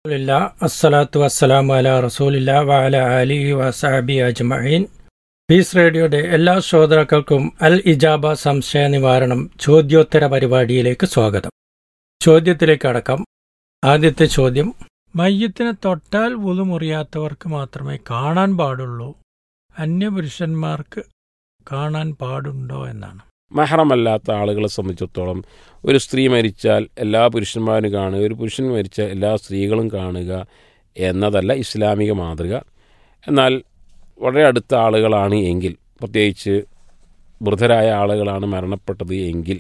ഇല്ല അസ്സലാത്തു വസ്സലാമു അല റസൂലില്ല വഅല അലിഹി വസഹബി അജ്മഈൻ പീസ് റേഡിയോയുടെ എല്ലാ ശ്രോതാക്കൾക്കും അൽ ഇജാബ സംശയ നിവാരണം ചോദ്യോത്തര പരിപാടിയിലേക്ക് സ്വാഗതം ചോദ്യത്തിലേക്ക് അടക്കം ആദ്യത്തെ ചോദ്യം മയ്യത്തിനെ തൊട്ടാൽ വുളു മുറിയാത്തവർക്ക് മാത്രമേ കാണാൻ പാടുള്ളൂ അന്യപുരുഷന്മാർക്ക് കാണാൻ പാടുണ്ടോ എന്നാണ് മഹറമല്ലാത്ത ആളുകളെ സംബന്ധിച്ചിടത്തോളം ഒരു സ്ത്രീ മരിച്ചാൽ എല്ലാ പുരുഷന്മാരും കാണുക ഒരു പുരുഷൻ മരിച്ചാൽ എല്ലാ സ്ത്രീകളും കാണുക എന്നതല്ല ഇസ്ലാമിക മാതൃക എന്നാൽ വളരെ അടുത്ത ആളുകളാണ് എങ്കിൽ പ്രത്യേകിച്ച് വൃദ്ധരായ ആളുകളാണ് മരണപ്പെട്ടത് എങ്കിൽ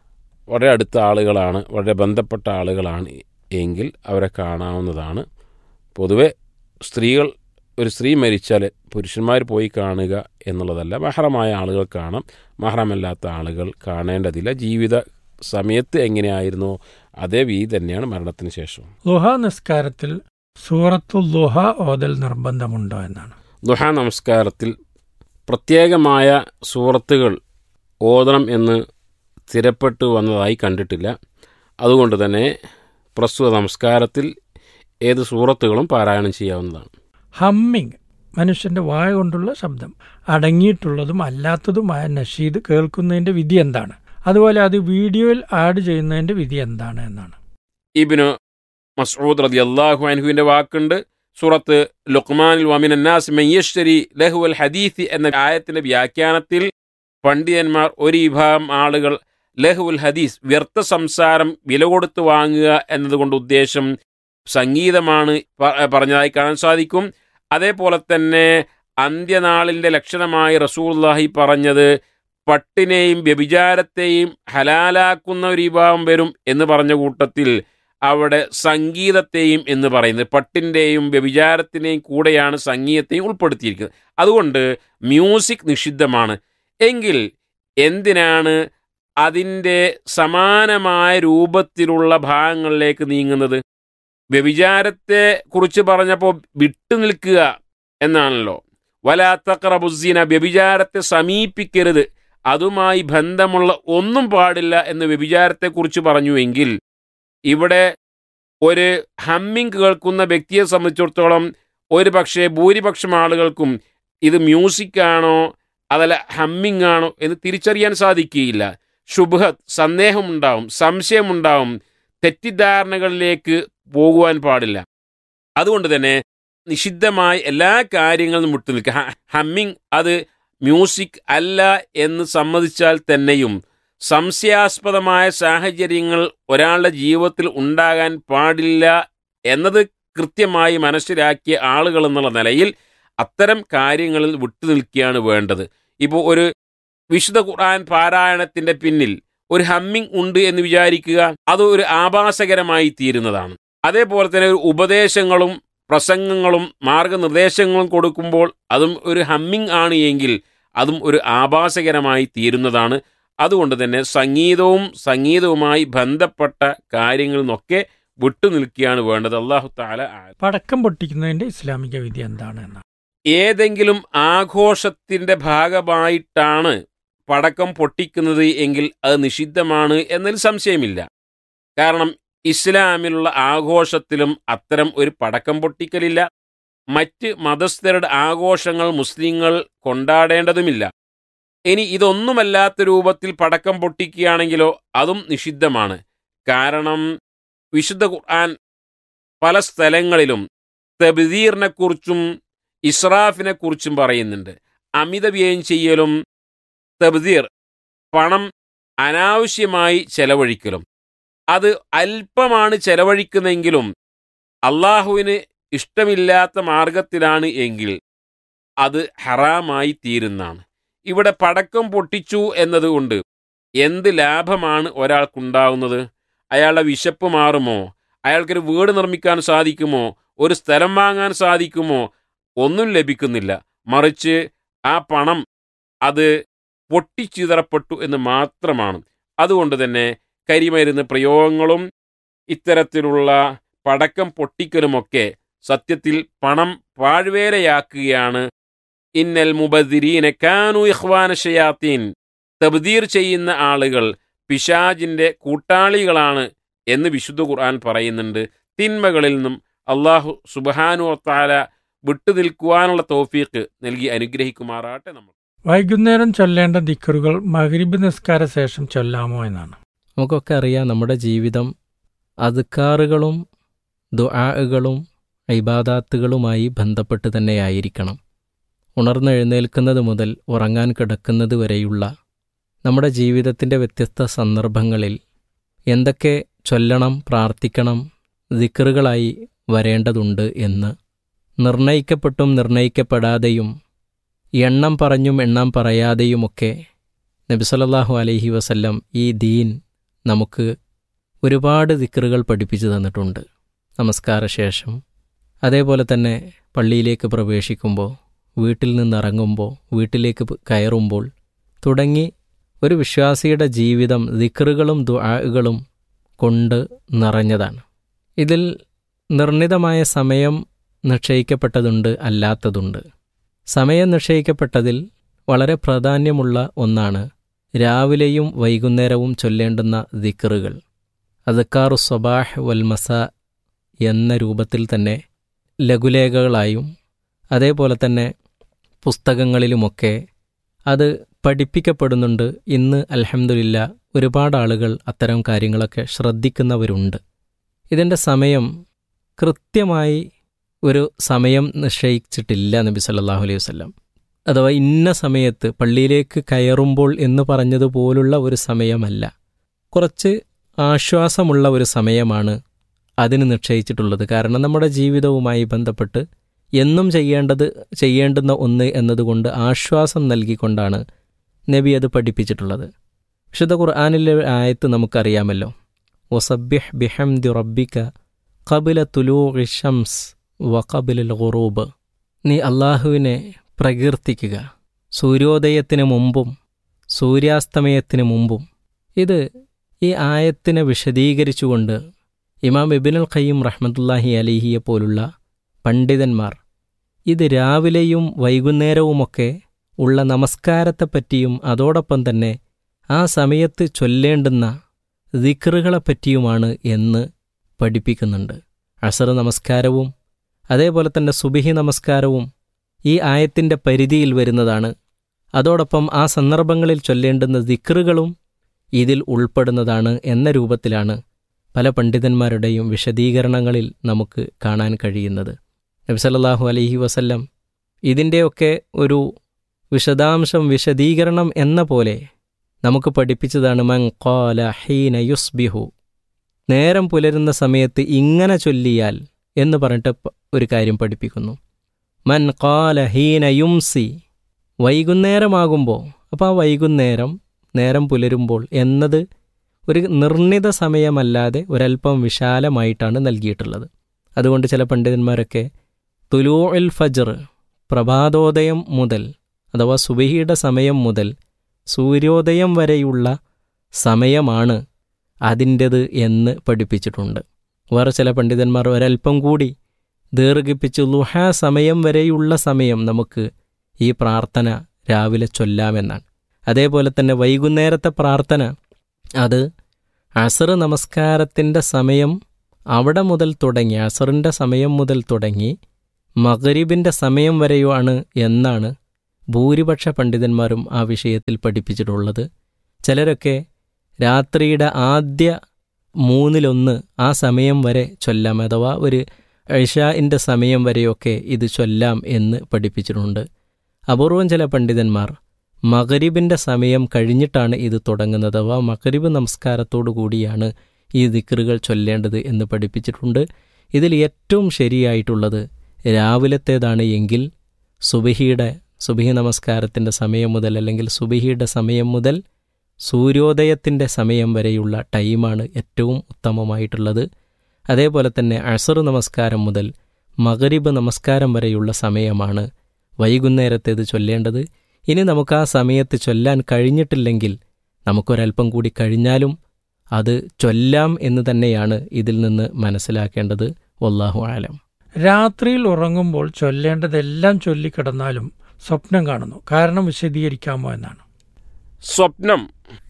വളരെ അടുത്ത ആളുകളാണ് വളരെ ബന്ധപ്പെട്ട ആളുകളാണ് എങ്കിൽ അവരെ കാണാവുന്നതാണ് പൊതുവെ സ്ത്രീകൾ ഒരു സ്ത്രീ മരിച്ചാൽ പുരുഷന്മാർ പോയി കാണുക എന്നുള്ളതല്ല മഹറമായ ആളുകൾ കാണാം മഹറമല്ലാത്ത ആളുകൾ കാണേണ്ടതില്ല ജീവിത സമയത്ത് എങ്ങനെയായിരുന്നോ അതേ വീ തന്നെയാണ് മരണത്തിന് ശേഷം ലുഹ നിസ്കാരത്തിൽ സൂറത്തു ലുഹ ഓതൽ നിർബന്ധമുണ്ടോ എന്നാണ് ദുഹ നമസ്കാരത്തിൽ പ്രത്യേകമായ സൂറത്തുകൾ ഓതണം എന്ന് സ്ഥിരപ്പെട്ടു വന്നതായി കണ്ടിട്ടില്ല അതുകൊണ്ട് തന്നെ പ്രസ്തുത നമസ്കാരത്തിൽ ഏത് സൂറത്തുകളും പാരായണം ചെയ്യാവുന്നതാണ് ഹമ്മിങ് മനുഷ്യന്റെ വായ കൊണ്ടുള്ള ശബ്ദം അടങ്ങിയിട്ടുള്ളതും അല്ലാത്തതുമായ നഷീദ് കേൾക്കുന്നതിന്റെ വിധി എന്താണ് അതുപോലെ അത് വീഡിയോയിൽ ആഡ് ചെയ്യുന്നതിന്റെ വിധി എന്താണ് എന്നാണ് ഇബിന് മസ്ഊദ് റതി അള്ളാഹു അൻഹുവിൻ്റെ വാക്കുണ്ട് സൂറത്ത് ലുക്മാനിൽ വമിൻ അന്നാസ് മയ്യശ്ശരി ലഹുവൽ ഹദീസ് എന്ന ആയത്തിന്റെ വ്യാഖ്യാനത്തിൽ പണ്ഡിതന്മാർ ഒരു വിഭാഗം ആളുകൾ ലഹുൽ ഹദീസ് വ്യർത്ഥ സംസാരം വില കൊടുത്ത് വാങ്ങുക എന്നതുകൊണ്ട് ഉദ്ദേശം സംഗീതമാണ് പ- പറഞ്ഞതായി കാണാൻ സാധിക്കും അതേപോലെ തന്നെ അന്ത്യനാളിന്റെ ലക്ഷണമായി റസൂല്ലാഹി പറഞ്ഞത് പട്ടിനെയും വ്യഭിചാരത്തെയും ഹലാലാക്കുന്ന ഒരു വിഭാഗം വരും എന്ന് പറഞ്ഞ കൂട്ടത്തിൽ അവിടെ സംഗീതത്തെയും എന്ന് പറയുന്നത് പട്ടിൻ്റെയും വ്യഭിചാരത്തിൻ്റെയും കൂടെയാണ് സംഗീതത്തെയും ഉൾപ്പെടുത്തിയിരിക്കുന്നത് അതുകൊണ്ട് മ്യൂസിക് നിഷിദ്ധമാണ് എങ്കിൽ എന്തിനാണ് അതിൻ്റെ സമാനമായ രൂപത്തിലുള്ള ഭാഗങ്ങളിലേക്ക് നീങ്ങുന്നത് വ്യഭിചാരത്തെ കുറിച്ച് പറഞ്ഞപ്പോൾ വിട്ടുനിൽക്കുക എന്നാണല്ലോ വലാത്തക്രബുസീന വ്യഭിചാരത്തെ സമീപിക്കരുത് അതുമായി ബന്ധമുള്ള ഒന്നും പാടില്ല എന്ന് വ്യഭിചാരത്തെക്കുറിച്ച് പറഞ്ഞുവെങ്കിൽ ഇവിടെ ഒരു ഹമ്മിങ് കേൾക്കുന്ന വ്യക്തിയെ സംബന്ധിച്ചിടത്തോളം ഒരു പക്ഷേ ഭൂരിപക്ഷം ആളുകൾക്കും ഇത് മ്യൂസിക് ആണോ അതല്ല ഹമ്മിങ് ആണോ എന്ന് തിരിച്ചറിയാൻ സാധിക്കുകയില്ല ശുഭത് സന്ദേഹമുണ്ടാവും സംശയമുണ്ടാവും തെറ്റിദ്ധാരണകളിലേക്ക് പോകുവാൻ പാടില്ല അതുകൊണ്ട് തന്നെ നിഷിദ്ധമായ എല്ലാ കാര്യങ്ങളും വിട്ടു നിൽക്കുക ഹ- ഹമ്മിങ് അത് മ്യൂസിക് അല്ല എന്ന് സമ്മതിച്ചാൽ തന്നെയും സംശയാസ്പദമായ സാഹചര്യങ്ങൾ ഒരാളുടെ ജീവിതത്തിൽ ഉണ്ടാകാൻ പാടില്ല എന്നത് കൃത്യമായി മനസ്സിലാക്കിയ ആളുകൾ എന്നുള്ള നിലയിൽ അത്തരം കാര്യങ്ങളിൽ വിട്ടുനിൽക്കുകയാണ് വേണ്ടത് ഇപ്പോൾ ഒരു വിശുദ്ധ ഖുർആൻ പാരായണത്തിന്റെ പിന്നിൽ ഒരു ഹമ്മിങ് ഉണ്ട് എന്ന് വിചാരിക്കുക അത് ഒരു ആഭാസകരമായി തീരുന്നതാണ് അതേപോലെ തന്നെ ഒരു ഉപദേശങ്ങളും പ്രസംഗങ്ങളും മാർഗനിർദ്ദേശങ്ങളും കൊടുക്കുമ്പോൾ അതും ഒരു ഹമ്മിങ് ആണ് എങ്കിൽ അതും ഒരു ആഭാസകരമായി തീരുന്നതാണ് അതുകൊണ്ട് തന്നെ സംഗീതവും സംഗീതവുമായി ബന്ധപ്പെട്ട കാര്യങ്ങളിൽ നിന്നൊക്കെ വിട്ടുനിൽക്കുകയാണ് വേണ്ടത് അള്ളാഹു താല ആ- പടക്കം പൊട്ടിക്കുന്നതിന്റെ ഇസ്ലാമിക വിധി എന്താണ് എന്നാണ് ഏതെങ്കിലും ആഘോഷത്തിന്റെ ഭാഗമായിട്ടാണ് പടക്കം പൊട്ടിക്കുന്നത് എങ്കിൽ അത് നിഷിദ്ധമാണ് എന്നതിൽ സംശയമില്ല കാരണം ഇസ്ലാമിലുള്ള ആഘോഷത്തിലും അത്തരം ഒരു പടക്കം പൊട്ടിക്കലില്ല മറ്റ് മതസ്ഥരുടെ ആഘോഷങ്ങൾ മുസ്ലിങ്ങൾ കൊണ്ടാടേണ്ടതുമില്ല ഇനി ഇതൊന്നുമല്ലാത്ത രൂപത്തിൽ പടക്കം പൊട്ടിക്കുകയാണെങ്കിലോ അതും നിഷിദ്ധമാണ് കാരണം വിശുദ്ധ ഖുർആൻ പല സ്ഥലങ്ങളിലും തബ്ദീറിനെക്കുറിച്ചും ഇസ്രാഫിനെക്കുറിച്ചും പറയുന്നുണ്ട് അമിത വ്യയം ചെയ്യലും തബ്ദീർ പണം അനാവശ്യമായി ചെലവഴിക്കലും അത് അല്പമാണ് ചെലവഴിക്കുന്നെങ്കിലും അള്ളാഹുവിന് ഇഷ്ടമില്ലാത്ത മാർഗത്തിലാണ് എങ്കിൽ അത് ഹറാമായി തീരുന്നതാണ് ഇവിടെ പടക്കം പൊട്ടിച്ചു എന്നതുകൊണ്ട് എന്ത് ലാഭമാണ് ഒരാൾക്കുണ്ടാവുന്നത് അയാളുടെ വിശപ്പ് മാറുമോ അയാൾക്കൊരു വീട് നിർമ്മിക്കാൻ സാധിക്കുമോ ഒരു സ്ഥലം വാങ്ങാൻ സാധിക്കുമോ ഒന്നും ലഭിക്കുന്നില്ല മറിച്ച് ആ പണം അത് പൊട്ടിച്ചിതറപ്പെട്ടു എന്ന് മാത്രമാണ് അതുകൊണ്ട് തന്നെ കരിമരുന്ന് പ്രയോഗങ്ങളും ഇത്തരത്തിലുള്ള പടക്കം പൊട്ടിക്കലുമൊക്കെ സത്യത്തിൽ പണം പാഴ്വേലയാക്കുകയാണ് ഇന്നൽ മുബദിരീന കാനു ഇഖ്വാന ഷയാത്തീൻ തബ്ദീർ ചെയ്യുന്ന ആളുകൾ പിശാജിന്റെ കൂട്ടാളികളാണ് എന്ന് വിശുദ്ധ ഖുർആൻ പറയുന്നുണ്ട് തിന്മകളിൽ നിന്നും അള്ളാഹു സുബാനു താല വിട്ടു നിൽക്കുവാനുള്ള തോഫീക്ക് നൽകി അനുഗ്രഹിക്കുമാറാട്ടെ നമ്മൾ വൈകുന്നേരം ചൊല്ലേണ്ട ദിക്കറുകൾ മഗ്രിബ് നിസ്കാര ശേഷം ചൊല്ലാമോ എന്നാണ് നമുക്കൊക്കെ അറിയാം നമ്മുടെ ജീവിതം അതുക്കാറുകളും ദുആകളും ഇബാദാത്തുകളുമായി ബന്ധപ്പെട്ട് തന്നെയായിരിക്കണം ഉണർന്നെഴുന്നേൽക്കുന്നത് മുതൽ ഉറങ്ങാൻ കിടക്കുന്നത് വരെയുള്ള നമ്മുടെ ജീവിതത്തിൻ്റെ വ്യത്യസ്ത സന്ദർഭങ്ങളിൽ എന്തൊക്കെ ചൊല്ലണം പ്രാർത്ഥിക്കണം ദിക്കറുകളായി വരേണ്ടതുണ്ട് എന്ന് നിർണയിക്കപ്പെട്ടും നിർണയിക്കപ്പെടാതെയും എണ്ണം പറഞ്ഞും എണ്ണം പറയാതെയുമൊക്കെ നബിസലല്ലാഹു അലൈഹി വസല്ലം ഈ ദീൻ നമുക്ക് ഒരുപാട് ദിക്കറുകൾ പഠിപ്പിച്ചു തന്നിട്ടുണ്ട് നമസ്കാരശേഷം അതേപോലെ തന്നെ പള്ളിയിലേക്ക് പ്രവേശിക്കുമ്പോൾ വീട്ടിൽ നിന്നിറങ്ങുമ്പോൾ വീട്ടിലേക്ക് പ് കയറുമ്പോൾ തുടങ്ങി ഒരു വിശ്വാസിയുടെ ജീവിതം ദിക്കറുകളും ദുആകളും കൊണ്ട് നിറഞ്ഞതാണ് ഇതിൽ നിർണിതമായ സമയം നിശ്ചയിക്കപ്പെട്ടതുണ്ട് അല്ലാത്തതുണ്ട് സമയം നിശ്ചയിക്കപ്പെട്ടതിൽ വളരെ പ്രാധാന്യമുള്ള ഒന്നാണ് രാവിലെയും വൈകുന്നേരവും ചൊല്ലേണ്ടുന്ന ദിക്കറുകൾ അദക്കാറു സ്വബാഹ് വൽ മസ എന്ന രൂപത്തിൽ തന്നെ ലഘുലേഖകളായും അതേപോലെ തന്നെ പുസ്തകങ്ങളിലുമൊക്കെ അത് പഠിപ്പിക്കപ്പെടുന്നുണ്ട് ഇന്ന് അൽഹംദുലില്ല ഒരുപാട് ആളുകൾ അത്തരം കാര്യങ്ങളൊക്കെ ശ്രദ്ധിക്കുന്നവരുണ്ട് ഇതിൻ്റെ സമയം കൃത്യമായി ഒരു സമയം നിശ്ചയിച്ചിട്ടില്ല നബി സല്ലല്ലാഹു അലൈഹി വസല്ലം അഥവാ ഇന്ന സമയത്ത് പള്ളിയിലേക്ക് കയറുമ്പോൾ എന്ന് പറഞ്ഞതുപോലുള്ള ഒരു സമയമല്ല കുറച്ച് ആശ്വാസമുള്ള ഒരു സമയമാണ് അതിന് നിശ്ചയിച്ചിട്ടുള്ളത് കാരണം നമ്മുടെ ജീവിതവുമായി ബന്ധപ്പെട്ട് എന്നും ചെയ്യേണ്ടത് ചെയ്യേണ്ടുന്ന ഒന്ന് എന്നതുകൊണ്ട് ആശ്വാസം നൽകിക്കൊണ്ടാണ് നബി അത് പഠിപ്പിച്ചിട്ടുള്ളത് വിശുദ്ധ ഖുർആാനിലെ ആയത്ത് നമുക്കറിയാമല്ലോ ഒസബ്യഹ് ബിഹംദി റബ്ബിക കബില തുലൂ ഷംസ് വഖബിലുൽ ഖുറൂബ് നീ അള്ളാഹുവിനെ പ്രകീർത്തിക്കുക സൂര്യോദയത്തിന് മുമ്പും സൂര്യാസ്തമയത്തിന് മുമ്പും ഇത് ഈ ആയത്തിനെ വിശദീകരിച്ചുകൊണ്ട് ഇമാം ഇബിനുൽ ഖയ്യം റഹ്മത്തുല്ലാഹി അലിഹിയെ പോലുള്ള പണ്ഡിതന്മാർ ഇത് രാവിലെയും വൈകുന്നേരവുമൊക്കെ ഉള്ള നമസ്കാരത്തെപ്പറ്റിയും അതോടൊപ്പം തന്നെ ആ സമയത്ത് ചൊല്ലേണ്ടുന്ന ദിക്റുകളെപ്പറ്റിയുമാണ് എന്ന് പഠിപ്പിക്കുന്നുണ്ട് അസർ നമസ്കാരവും അതേപോലെ തന്നെ സുബിഹി നമസ്കാരവും ഈ ആയത്തിൻ്റെ പരിധിയിൽ വരുന്നതാണ് അതോടൊപ്പം ആ സന്ദർഭങ്ങളിൽ ചൊല്ലേണ്ടുന്ന ദിക്റുകളും ഇതിൽ ഉൾപ്പെടുന്നതാണ് എന്ന രൂപത്തിലാണ് പല പണ്ഡിതന്മാരുടെയും വിശദീകരണങ്ങളിൽ നമുക്ക് കാണാൻ കഴിയുന്നത് നബ്സല്ലാഹു അലൈഹി വസല്ലം ഇതിൻ്റെയൊക്കെ ഒരു വിശദാംശം വിശദീകരണം എന്ന പോലെ നമുക്ക് പഠിപ്പിച്ചതാണ് മൻ ഖാല ഹീന യുസ്ബിഹു നേരം പുലരുന്ന സമയത്ത് ഇങ്ങനെ ചൊല്ലിയാൽ എന്ന് പറഞ്ഞിട്ട് പ- ഒരു കാര്യം പഠിപ്പിക്കുന്നു മൻ ഖാല ഹീന യുംസി വൈകുന്നേരമാകുമ്പോൾ അപ്പോൾ ആ വൈകുന്നേരം നേരം പുലരുമ്പോൾ എന്നത് ഒരു നിർണിത സമയമല്ലാതെ ഒരല്പം വിശാലമായിട്ടാണ് നൽകിയിട്ടുള്ളത് അതുകൊണ്ട് ചില പണ്ഡിതന്മാരൊക്കെ തുലൂ ഉൽ ഫജർ പ്രഭാതോദയം മുതൽ അഥവാ സുബഹിയുടെ സമയം മുതൽ സൂര്യോദയം വരെയുള്ള സമയമാണ് അതിൻ്റെത് എന്ന് പഠിപ്പിച്ചിട്ടുണ്ട് വേറെ ചില പണ്ഡിതന്മാർ ഒരല്പം കൂടി ദീർഘിപ്പിച്ച് ലുഹ സമയം വരെയുള്ള സമയം നമുക്ക് ഈ പ്രാർത്ഥന രാവിലെ ചൊല്ലാമെന്നാണ് അതേപോലെ തന്നെ വൈകുന്നേരത്തെ പ്രാർത്ഥന അത് അസർ നമസ്കാരത്തിൻ്റെ സമയം അവിടെ മുതൽ തുടങ്ങി അസറിൻ്റെ സമയം മുതൽ തുടങ്ങി മഗരിബിൻ്റെ സമയം വരെയുമാണ് എന്നാണ് ഭൂരിപക്ഷ പണ്ഡിതന്മാരും ആ വിഷയത്തിൽ പഠിപ്പിച്ചിട്ടുള്ളത് ചിലരൊക്കെ രാത്രിയുടെ ആദ്യ മൂന്നിലൊന്ന് ആ സമയം വരെ ചൊല്ലാം അഥവാ ഒരു ഇഷാഇൻ്റെ സമയം വരെയൊക്കെ ഇത് ചൊല്ലാം എന്ന് പഠിപ്പിച്ചിട്ടുണ്ട് അപൂർവം ചില പണ്ഡിതന്മാർ മഗരിബിൻ്റെ സമയം കഴിഞ്ഞിട്ടാണ് ഇത് തുടങ്ങുന്നത് അഥവാ മഗരിബ് നമസ്കാരത്തോടു കൂടിയാണ് ഈ ദിക്റുകൾ ചൊല്ലേണ്ടത് എന്ന് പഠിപ്പിച്ചിട്ടുണ്ട് ഇതിൽ ഏറ്റവും ശരിയായിട്ടുള്ളത് രാവിലത്തേതാണ് എങ്കിൽ സുബഹിയുടെ സുബഹി നമസ്കാരത്തിൻ്റെ സമയം മുതൽ അല്ലെങ്കിൽ സുബഹിയുടെ സമയം മുതൽ സൂര്യോദയത്തിൻ്റെ സമയം വരെയുള്ള ടൈമാണ് ഏറ്റവും ഉത്തമമായിട്ടുള്ളത് അതേപോലെ തന്നെ അസർ നമസ്കാരം മുതൽ മഗരിബ് നമസ്കാരം വരെയുള്ള സമയമാണ് വൈകുന്നേരത്തേത് ചൊല്ലേണ്ടത് ഇനി നമുക്ക് ആ സമയത്ത് ചൊല്ലാൻ കഴിഞ്ഞിട്ടില്ലെങ്കിൽ നമുക്കൊരൽപ്പം കൂടി കഴിഞ്ഞാലും അത് ചൊല്ലാം എന്ന് തന്നെയാണ് ഇതിൽ നിന്ന് മനസ്സിലാക്കേണ്ടത് വല്ലാഹു ആലം രാത്രിയിൽ ഉറങ്ങുമ്പോൾ ചൊല്ലേണ്ടതെല്ലാം ചൊല്ലിക്കിടന്നാലും സ്വപ്നം കാണുന്നു കാരണം വിശദീകരിക്കാമോ എന്നാണ് സ്വപ്നം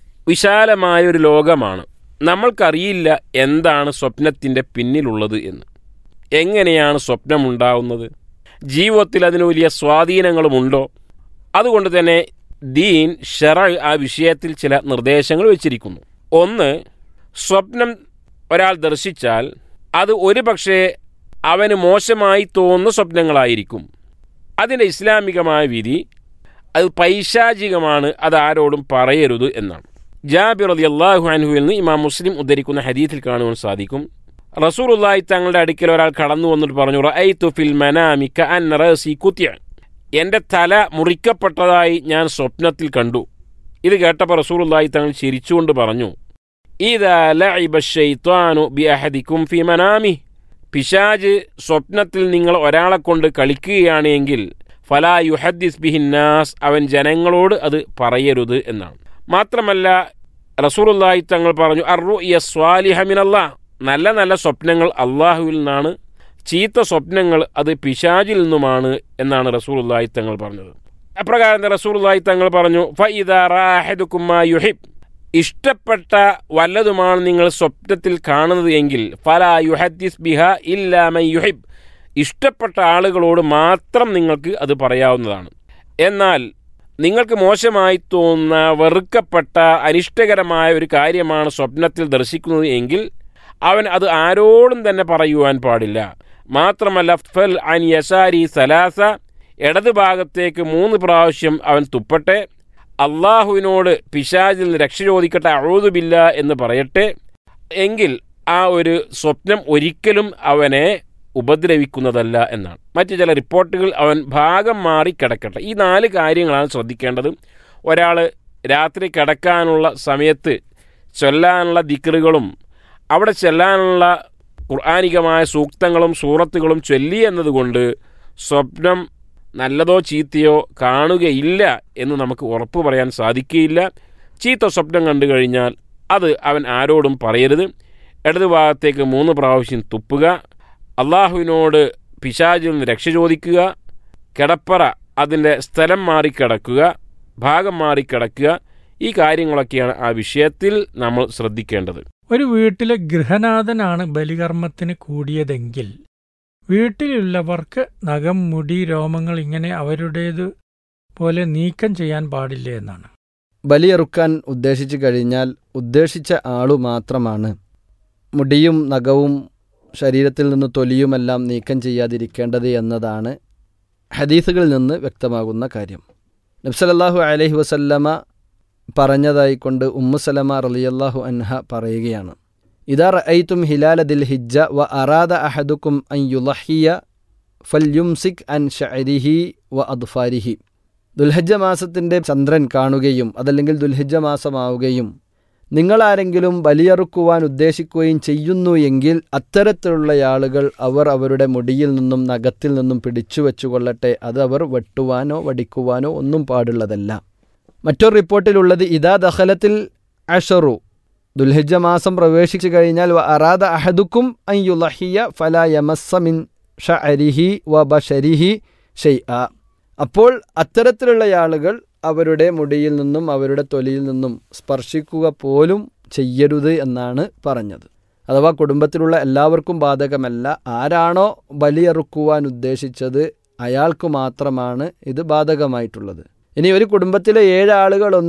വിശാലമായ ഒരു ലോകമാണ് നമ്മൾക്കറിയില്ല എന്താണ് സ്വപ്നത്തിൻ്റെ പിന്നിലുള്ളത് എന്ന് എങ്ങനെയാണ് സ്വപ്നമുണ്ടാവുന്നത് ജീവിതത്തിൽ അതിന് വലിയ സ്വാധീനങ്ങളുമുണ്ടോ അതുകൊണ്ട് തന്നെ ദീൻ ഷെറ ആ വിഷയത്തിൽ ചില നിർദ്ദേശങ്ങൾ വെച്ചിരിക്കുന്നു ഒന്ന് സ്വപ്നം ഒരാൾ ദർശിച്ചാൽ അത് ഒരു പക്ഷേ അവന് മോശമായി തോന്നുന്ന സ്വപ്നങ്ങളായിരിക്കും അതിൻ്റെ ഇസ്ലാമികമായ വിധി അത് പൈശാചികമാണ് അത് ആരോടും പറയരുത് എന്നാണ് ജാബിർ അലി അള്ളാഹു അൻഹുവിൽ നിന്ന് ഇമാം മുസ്ലിം ഉദ്ധരിക്കുന്ന ഹദീത്തിൽ കാണുവാൻ സാധിക്കും റസൂലുള്ളാഹി തങ്ങളുടെ അടുക്കൽ ഒരാൾ കടന്നു വന്നിട്ട് പറഞ്ഞു റഅയ്തു ഫിൽ മനാമി കഅന്ന റഅസി കുത്തിയ എൻ്റെ തല മുറിക്കപ്പെട്ടതായി ഞാൻ സ്വപ്നത്തിൽ കണ്ടു ഇത് കേട്ടപ്പോൾ റസൂലുള്ളാഹി തങ്ങൾ ചിരിച്ചുകൊണ്ട് പറഞ്ഞു ഇതാ ലഅബ ശൈത്വാനു ബി അഹദിക്കും ഫി മനാമി പിശാജ് സ്വപ്നത്തിൽ നിങ്ങൾ ഒരാളെ കൊണ്ട് കളിക്കുകയാണ് എങ്കിൽ ഫലാ യുഹദ്ദിസ് ബിഹിന്നാസ് അവൻ ജനങ്ങളോട് അത് പറയരുത് എന്നാണ് മാത്രമല്ല റസൂറുല്ലായി തങ്ങൾ പറഞ്ഞു അറു സ്വാലിഹമിനല്ല നല്ല നല്ല സ്വപ്നങ്ങൾ അള്ളാഹുവിൽ നിന്നാണ് ചീത്ത സ്വപ്നങ്ങൾ അത് പിശാജിൽ നിന്നുമാണ് എന്നാണ് റസൂറുല്ലായി തങ്ങൾ പറഞ്ഞത് അപ്രകാരം റസൂറുല്ലായി തങ്ങൾ പറഞ്ഞു ഫഇദാഹിദുക്കുമാ യുഹിബ് ഇഷ്ടപ്പെട്ട വല്ലതുമാണ് നിങ്ങൾ സ്വപ്നത്തിൽ കാണുന്നത് എങ്കിൽ ഫലാ യുഹദ്ദിസ് ബിഹ ഇല്ലാമ യുഹിബ് ഇഷ്ടപ്പെട്ട ആളുകളോട് മാത്രം നിങ്ങൾക്ക് അത് പറയാവുന്നതാണ് എന്നാൽ നിങ്ങൾക്ക് മോശമായി തോന്നുന്ന വെറുക്കപ്പെട്ട അനിഷ്ടകരമായ ഒരു കാര്യമാണ് സ്വപ്നത്തിൽ ദർശിക്കുന്നത് എങ്കിൽ അവൻ അത് ആരോടും തന്നെ പറയുവാൻ പാടില്ല മാത്രമല്ല ഫൽ അൻ യസാരി സലാസ ഇടത് ഭാഗത്തേക്ക് മൂന്ന് പ്രാവശ്യം അവൻ തുപ്പട്ടെ അള്ളാഹുവിനോട് പിശാചിൽ നിന്ന് രക്ഷ ചോദിക്കട്ടെ അഴുതുമില്ല എന്ന് പറയട്ടെ എങ്കിൽ ആ ഒരു സ്വപ്നം ഒരിക്കലും അവനെ ഉപദ്രവിക്കുന്നതല്ല എന്നാണ് മറ്റു ചില റിപ്പോർട്ടുകൾ അവൻ ഭാഗം മാറി കിടക്കട്ടെ ഈ നാല് കാര്യങ്ങളാണ് ശ്രദ്ധിക്കേണ്ടത് ഒരാൾ രാത്രി കിടക്കാനുള്ള സമയത്ത് ചൊല്ലാനുള്ള ദിക്കറുകളും അവിടെ ചെല്ലാനുള്ള ഖുർആാനികമായ സൂക്തങ്ങളും സൂറത്തുകളും ചൊല്ലി എന്നതുകൊണ്ട് സ്വപ്നം നല്ലതോ ചീത്തയോ കാണുകയില്ല എന്ന് നമുക്ക് ഉറപ്പ് പറയാൻ സാധിക്കുകയില്ല ചീത്ത സ്വപ്നം കണ്ടു കഴിഞ്ഞാൽ അത് അവൻ ആരോടും പറയരുത് ഇടത് ഭാഗത്തേക്ക് മൂന്ന് പ്രാവശ്യം തുപ്പുക അള്ളാഹുവിനോട് പിശാചിൽ നിന്ന് രക്ഷ ചോദിക്കുക കിടപ്പറ അതിൻ്റെ സ്ഥലം മാറിക്കിടക്കുക ഭാഗം മാറിക്കിടക്കുക ഈ കാര്യങ്ങളൊക്കെയാണ് ആ വിഷയത്തിൽ നമ്മൾ ശ്രദ്ധിക്കേണ്ടത് ഒരു വീട്ടിലെ ഗൃഹനാഥനാണ് ബലികർമ്മത്തിന് കൂടിയതെങ്കിൽ വീട്ടിലുള്ളവർക്ക് നഖം മുടി രോമങ്ങൾ ഇങ്ങനെ അവരുടേത് പോലെ നീക്കം ചെയ്യാൻ പാടില്ല എന്നാണ് ബലിയെറുക്കാൻ ഉദ്ദേശിച്ചു കഴിഞ്ഞാൽ ഉദ്ദേശിച്ച ആളു മാത്രമാണ് മുടിയും നഖവും ശരീരത്തിൽ നിന്ന് തൊലിയുമെല്ലാം നീക്കം ചെയ്യാതിരിക്കേണ്ടത് എന്നതാണ് ഹദീസുകളിൽ നിന്ന് വ്യക്തമാകുന്ന കാര്യം നബ്സലല്ലാഹു അലൈഹി വസല്ലമ പറഞ്ഞതായിക്കൊണ്ട് ഉമ്മുസലമ റലിയല്ലാഹു അൻഹ പറയുകയാണ് ഇതാ റഅയ്തും ഹിലാല ദിൽ ഹിജ്ജ വ അറാദ അഹദുക്കും അൻ യുലഹിയ ഫൽ യുംസിക് അൻ ഷഅരിഹി വ അദ്ഫാരിഹി ദുൽഹജ്ജ മാസത്തിൻ്റെ ചന്ദ്രൻ കാണുകയും അതല്ലെങ്കിൽ ദുൽഹജ്ജ മാസമാവുകയും നിങ്ങളാരെങ്കിലും ബലിയറുക്കുവാൻ ഉദ്ദേശിക്കുകയും ചെയ്യുന്നു എങ്കിൽ അത്തരത്തിലുള്ള ആളുകൾ അവർ അവരുടെ മുടിയിൽ നിന്നും നഖത്തിൽ നിന്നും പിടിച്ചു വെച്ചുകൊള്ളട്ടെ അത് അവർ വെട്ടുവാനോ വടിക്കുവാനോ ഒന്നും പാടുള്ളതല്ല മറ്റൊരു റിപ്പോർട്ടിലുള്ളത് ഇതാ ദഹലത്തിൽ അഷറു ദുൽഹജ്ജ മാസം പ്രവേശിച്ചു കഴിഞ്ഞാൽ വ അറാദ അഹദുക്കും അൻ യുലഹിയ ഫല യമസ്സമിൻ ഷഅരിഹി വ ബഷരിഹി ഷെയ് അപ്പോൾ അത്തരത്തിലുള്ള ആളുകൾ അവരുടെ മുടിയിൽ നിന്നും അവരുടെ തൊലിയിൽ നിന്നും സ്പർശിക്കുക പോലും ചെയ്യരുത് എന്നാണ് പറഞ്ഞത് അഥവാ കുടുംബത്തിലുള്ള എല്ലാവർക്കും ബാധകമല്ല ആരാണോ ബലിയറുക്കുവാൻ ഉദ്ദേശിച്ചത് അയാൾക്ക് മാത്രമാണ് ഇത് ബാധകമായിട്ടുള്ളത് ഇനി ഒരു കുടുംബത്തിലെ ഏഴ് ആളുകൾ